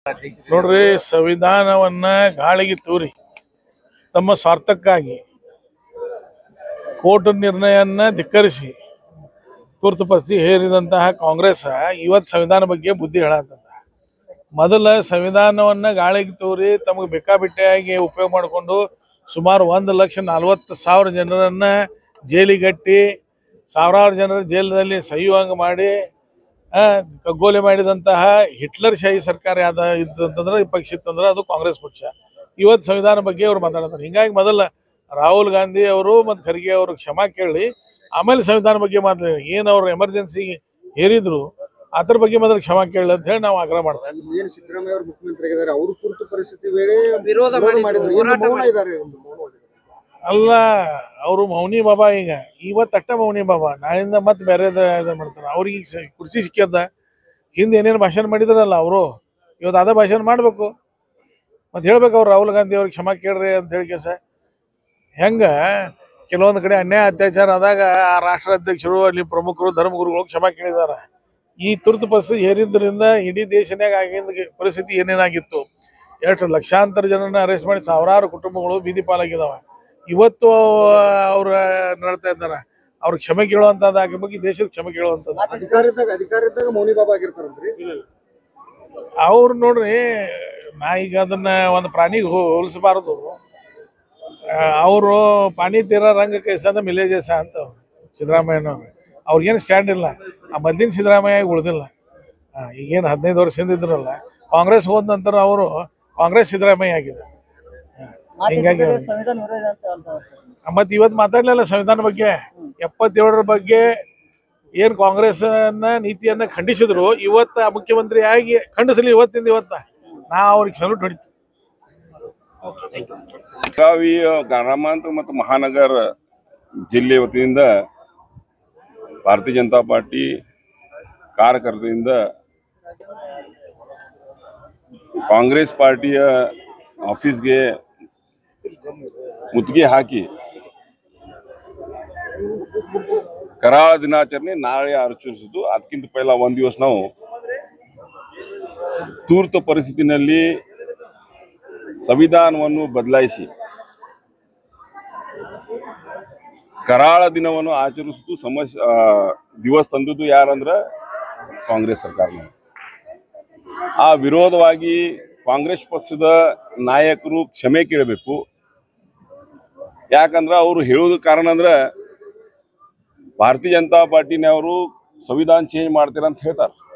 ನೋಡ್ರಿ ಸಂವಿಧಾನವನ್ನ ಗಾಳಿಗೆ ತೂರಿ ತಮ್ಮ ಸ್ವಾರ್ಥಕ್ಕಾಗಿ ಕೋರ್ಟ್ ನಿರ್ಣಯನ್ನ ಧಿಕ್ಕರಿಸಿ ತುರ್ತು ಪರಿಸ್ಥಿತಿ ಹೇರಿದಂತಹ ಕಾಂಗ್ರೆಸ್ ಇವತ್ತು ಸಂವಿಧಾನ ಬಗ್ಗೆ ಬುದ್ಧಿ ಹೇಳತ್ತದ ಮೊದಲ ಸಂವಿಧಾನವನ್ನ ಗಾಳಿಗೆ ತೂರಿ ತಮಗೆ ಬೇಕಾಬಿಟ್ಟಿಯಾಗಿ ಉಪಯೋಗ ಮಾಡಿಕೊಂಡು ಸುಮಾರು ಒಂದು ಲಕ್ಷ ನಲ್ವತ್ತು ಸಾವಿರ ಜನರನ್ನ ಜೈಲಿಗಟ್ಟಿ ಸಾವಿರಾರು ಜನರ ಜೈಲದಲ್ಲಿ ಸಹಿಯುವಂಗೆ ಮಾಡಿ ಆ, ಕಗ್ಗೋಲೆ ಮಾಡಿದಂತಹ ಹಿಟ್ಲರ್ ಶಾಹಿ ಸರ್ಕಾರ ಯಾವ್ದು ಇತ್ತು ಅಂತಂದ್ರೆ ಈ ಪಕ್ಷ ಇತ್ತಂದ್ರೆ ಅದು ಕಾಂಗ್ರೆಸ್ ಪಕ್ಷ ಇವತ್ತು ಸಂವಿಧಾನ ಬಗ್ಗೆ ಅವ್ರು ಮಾತಾಡ್ತಾರೆ ಹಿಂಗಾಗಿ ಮೊದಲ ರಾಹುಲ್ ಗಾಂಧಿ ಅವರು ಮತ್ತು ಖರ್ಗೆ ಅವರು ಕ್ಷಮಾ ಕೇಳಿ ಆಮೇಲೆ ಸಂವಿಧಾನ ಬಗ್ಗೆ ಮಾತಾಡಿ ಏನು ಅವ್ರು ಎಮರ್ಜೆನ್ಸಿ ಹೇರಿದ್ರು ಅದ್ರ ಬಗ್ಗೆ ಮೊದಲು ಕ್ಷಮಾ ಕೇಳಿ ಅಂತ ಹೇಳಿ ನಾವು ಆಗ್ರಹ ಮಾಡ್ತೀವಿ ಏನು ಸಿದ್ದರಾಮಯ್ಯ ಅವರು ಮುಖ್ಯಮಂತ್ರಿ ಆಗಿದ್ದಾರೆ ಅವರು ತುರ್ತು ಪರಿಸ್ಥಿತಿ ವೇಳೆ ವಿರೋಧ ಮಾಡಿದ್ರು, ಮಾಡಿದ್ರು ಇನ್ನು ಹೋರಾಟ ಮೌನ ಮಾಡಿದ್ರು. ಇದ್ದಾರೆ ಒಂದು ಮೌನವಾಗಿದ್ದಾರೆ. ಅಲ್ಲ ಅವರು ಮೌನಿ ಬಾಬಾ ಈಗ ಇವತ್ತು ಅಟ್ಟ ಮೌನಿ ಬಾಬಾ ನಾಳಿಂದ ಮತ್ತೆ ಬೇರೆ ಇದು ಮಾಡ್ತಾರೆ ಅವ್ರಿಗೆ ಈಗ ಸ- ಕುರ್ಚಿ ಸಿಕ್ಕ್ಯದ ಹಿಂದೆ ಏನೇನು ಭಾಷಣ ಮಾಡಿದ್ರಲ್ಲ ಅವರು ಇವತ್ತು ಅದೇ ಭಾಷಣ ಮಾಡಬೇಕು ಮತ್ತೆ ಹೇಳ್ಬೇಕು ಅವ್ರು ರಾಹುಲ್ ಗಾಂಧಿ ಅವ್ರಿಗೆ ಕ್ಷಮಾ ಕೇಳ್ರಿ ಅಂತ ಹೇಳಿ ಕೇಸ ಹೆಂಗ ಕೆಲವೊಂದು ಕಡೆ ಅನ್ಯಾಯ ಅತ್ಯಾಚಾರ ಆದಾಗ ಆ ರಾಷ್ಟ್ರಾಧ್ಯಕ್ಷರು ಅಲ್ಲಿ ಪ್ರಮುಖರು ಧರ್ಮಗುರುಗಳು ಕ್ಷಮಾ ಕೇಳಿದ್ದಾರೆ ಈ ತುರ್ತು ಪರಿಸ್ಥಿತಿ ಹೇರಿದ್ರಿಂದ ಇಡೀ ದೇಶನಾಗ ಆಗಿಂದ ಪರಿಸ್ಥಿತಿ ಏನೇನಾಗಿತ್ತು ಎಷ್ಟು ಲಕ್ಷಾಂತರ ಜನರನ್ನ ಅರೆಸ್ಟ್ ಮಾಡಿ ಸಾವಿರಾರು ಕುಟುಂಬಗಳು ಬೀದಿ ಪಾಲಾಗಿದ್ದಾವೆ ಇವತ್ತು ಅವ್ರ ನಡ್ತಾ ಇದ್ದಾರೆ ಅವ್ರ ಕ್ಷಮೆ ಕೇಳುವಂಥದ್ದು ಆಗಿ ಬಗ್ಗೆ ದೇಶದ ಕ್ಷಮೆ ಕೇಳುವಂಥದ್ದು ಅಧಿಕಾರ ಇದ್ದಾಗ ಅಧಿಕಾರ ಇದ್ದಾಗ ಮೌನಿ ಬಾಬಾ ಆಗಿರ್ತಾರಂತ್ರಿ ಅವ್ರು ನೋಡ್ರಿ ನಾ ಈಗ ಅದನ್ನ ಒಂದು ಪ್ರಾಣಿಗೆ ಹೋ- ಹೋಲಿಸಬಾರದು ಅವರು ಪಾನಿ ತೀರ ರಂಗ ಕೈಸಂದ ಮಿಲೇಜಸ ಅಂತ ಅವ್ರು, ಸಿದ್ದರಾಮಯ್ಯನವ್ರು ಅವ್ರಿಗೇನು ಸ್ಟ್ಯಾಂಡ್ ಇಲ್ಲ ಆ ಮೊದ್ಲಿನ ಸಿದ್ದರಾಮಯ್ಯ ಉಳಿದಿಲ್ಲ ಈಗೇನು ಹದಿನೈದು ವರ್ಷ ಹಿಂದಿದ್ರಲ್ಲ ಕಾಂಗ್ರೆಸ್ ಹೋದ ನಂತರ ಅವರು ಕಾಂಗ್ರೆಸ್ ಸಿದ್ದರಾಮಯ್ಯ ಆಗಿದೆ ಹಿಂಗಾಗಿ ಅವ್ರು- ಸಂವಿಧಾನ ವಿರೋಧ ಅಂತ ಅಂತಾರೆ ಸರ್. ಮತ್ತೆ ಇವತ್ತು ಮಾತಾಡ್ಲಿಲ್ಲ ಸಂವಿಧಾನ ಬಗ್ಗೆ ಎಪ್ಪತ್ತೇಳರ ಬಗ್ಗೆ ಏನ್ ಕಾಂಗ್ರೆಸ್ ನೀತಿಯನ್ನ ಖಂಡಿಸಿದ್ರು ಇವತ್ತ ಮುಖ್ಯಮಂತ್ರಿ ಆಗಿ ಖಂಡಿಸಲಿ ಇವತ್ತಿಂದ ಇವತ್ತ ನಾ ಅವ್ರಿಗೆ ಸಲ್ಯೂಟ್ ಹೊಡಿತೀವಿ ಬೆಳಗಾವಿ ಗ್ರಾಮಾಂತರ ಮತ್ತು ಮಹಾನಗರ ಜಿಲ್ಲೆ ವತಿಯಿಂದ ಭಾರತೀಯ ಜನತಾ ಪಾರ್ಟಿ ಕಾರ್ಯಕರ್ತರಿಂದ ಕಾಂಗ್ರೆಸ್ ಪಾರ್ಟಿಯ ಆಫೀಸ್ಗೆ ಮುತ್ತಿಗೆ ಹಾಕಿ ಕರಾಳ ದಿನಾಚರಣೆ ನಾಳೆ ಆಚರಿಸುದು ಅದಕ್ಕಿಂತ ಪೈಲ ಒಂದ್ ದಿವಸ ನಾವು ತುರ್ತು ಪರಿಸ್ಥಿತಿನಲ್ಲಿ ಸಂವಿಧಾನವನ್ನು ಬದಲಾಯಿಸಿ ಕರಾಳ ದಿನವನ್ನು ಆಚರಿಸುವುದು ಸಮಸ್ಯೆ ಆ, ದಿವಸ ತಂದದ್ದು ಯಾರಂದ್ರ ಕಾಂಗ್ರೆಸ್ ಸರ್ಕಾರ ಆ ವಿರೋಧವಾಗಿ ಕಾಂಗ್ರೆಸ್ ಪಕ್ಷದ ನಾಯಕರು ಕ್ಷಮೆ ಕೇಳಬೇಕು ಯಾಕಂದ್ರ ಅವರು ಹೇಳೋದು ಕಾರಣ ಅಂದ್ರ ಭಾರತೀಯ ಜನತಾ ಪಾರ್ಟಿನವರು ಸಂವಿಧಾನ ಚೇಂಜ್ ಮಾಡ್ತೀರ ಅಂತ ಹೇಳ್ತಾರೆ